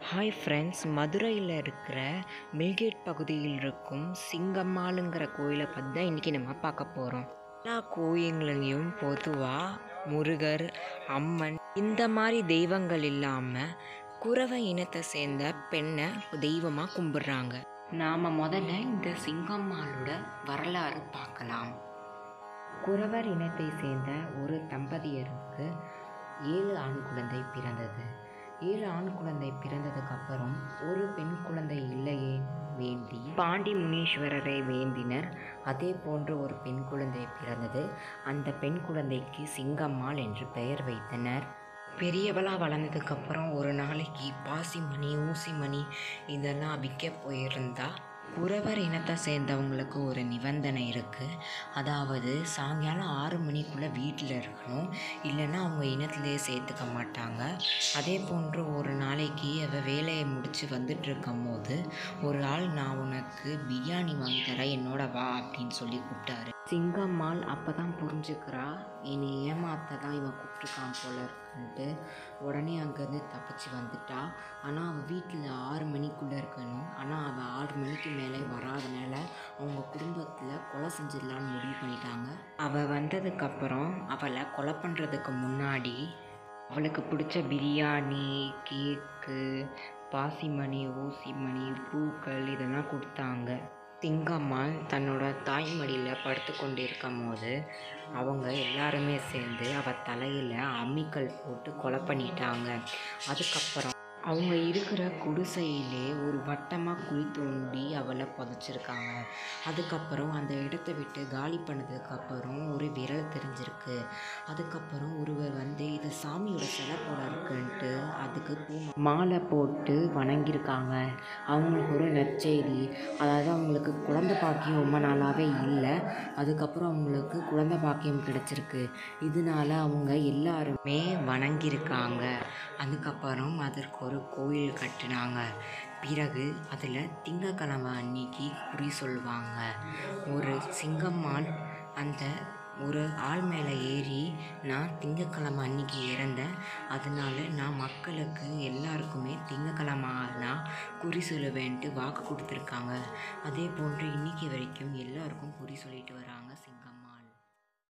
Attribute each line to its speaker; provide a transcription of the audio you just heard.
Speaker 1: hi friends மதுரையில் இருக்கிற மில்கேட் பகுதியில் இருக்கும் சிங்கம்மாளுங்கிற கோயிலை பற்றி தான் இன்றைக்கி நம்ம பார்க்க போகிறோம் எல்லா கோயில்களையும் பொதுவாக முருகர் அம்மன் இந்த மாதிரி தெய்வங்கள் இல்லாமல் குறவை இனத்தை சேர்ந்த பெண்ணை தெய்வமாக கும்பிடுறாங்க நாம் முதல்ல இந்த சிங்கம்மாளோட வரலாறு பார்க்கலாம் குறவர் இனத்தை சேர்ந்த ஒரு தம்பதியருக்கு ஏழு ஆண் குழந்தை பிறந்தது ஏழு ஆண் குழந்தை பிறந்ததுக்கு அப்புறம் ஒரு பெண் குழந்தை இல்லையே வேண்டி பாண்டி முனீஸ்வரரை வேண்டினர் அதே போன்று ஒரு பெண் குழந்தை பிறந்தது அந்த பெண் குழந்தைக்கு சிங்கம்மாள் என்று பெயர் வைத்தனர் பெரியவளாக வளர்ந்ததுக்கப்புறம் ஒரு நாளைக்கு பாசிமணி ஊசிமணி இதெல்லாம் விற்க போயிருந்தா குறவர் இனத்தை சேர்ந்தவங்களுக்கு ஒரு நிபந்தனை இருக்குது அதாவது சாயங்காலம் ஆறு மணிக்குள்ளே வீட்டில் இருக்கணும் இல்லைன்னா அவங்க இனத்திலே சேர்த்துக்க மாட்டாங்க அதே போன்று ஒரு நாளைக்கு அவள் வேலையை முடித்து வந்துட்டு இருக்கும் போது ஒரு ஆள் நான் உனக்கு பிரியாணி வாங்கி தரேன் என்னோட வா அப்படின்னு சொல்லி கூப்பிட்டாரு சிங்கம்மாள் அப்போ தான் புரிஞ்சுக்கிறா என்னை ஏமாத்த தான் இவன் கூப்பிட்ருக்கான் போல இருக்குன்ட்டு உடனே அங்கேருந்து தப்பிச்சு வந்துட்டா ஆனால் அவள் வீட்டில் ஆறு மணிக்குள்ளே இருக்கணும் ஆனால் அவள் ஆறு மணிக்கு மேலே வராதனால அவங்க குடும்பத்தில் கொலை செஞ்சிடலான்னு முடிவு பண்ணிட்டாங்க அவள் வந்ததுக்கப்புறம் அவளை கொலை பண்ணுறதுக்கு முன்னாடி அவளுக்கு பிடிச்ச பிரியாணி கேக்கு பாசிமணி ஊசிமணி பூக்கள் இதெல்லாம் கொடுத்தாங்க சிங்கம்மாள் தன்னோட தாய்மடியில் படுத்து கொண்டு இருக்கும் போது அவங்க எல்லாருமே சேர்ந்து அவள் தலையில் அம்மிக்கல் போட்டு கொலை பண்ணிட்டாங்க அதுக்கப்புறம் அவங்க இருக்கிற குடிசையிலே ஒரு வட்டமாக குழி தோண்டி அவளை புதைச்சிருக்காங்க அதுக்கப்புறம் அந்த இடத்த விட்டு காலி பண்ணதுக்கப்புறம் ஒரு விரல் தெரிஞ்சிருக்கு அதுக்கப்புறம் ஒருவர் வந்து இது சாமியோட சிலை போல இருக்குன்ட்டு அதுக்கு பூ மாலை போட்டு வணங்கியிருக்காங்க அவங்களுக்கு ஒரு நற்செய்தி அதாவது அவங்களுக்கு குழந்தை பாக்கியம் ரொம்ப நாளாகவே இல்லை அதுக்கப்புறம் அவங்களுக்கு குழந்தை பாக்கியம் கிடச்சிருக்கு இதனால அவங்க எல்லாருமே வணங்கியிருக்காங்க அதுக்கப்புறம் அதற்கு ஒரு கோயில் கட்டினாங்க பிறகு அதில் திங்கக்கிழமை அன்னைக்கு குறி சொல்லுவாங்க ஒரு சிங்கம்மாள் அந்த ஒரு ஆள் மேலே ஏறி நான் திங்கக்கிழமை அன்னைக்கு இறந்தேன் அதனால நான் மக்களுக்கு எல்லாருக்குமே திங்கக்கிழமை நான் குறி சொல்லுவேன்ட்டு வாக்கு கொடுத்துருக்காங்க அதே போன்று இன்னைக்கு வரைக்கும் எல்லாருக்கும் குறி சொல்லிட்டு வராங்க சிங்க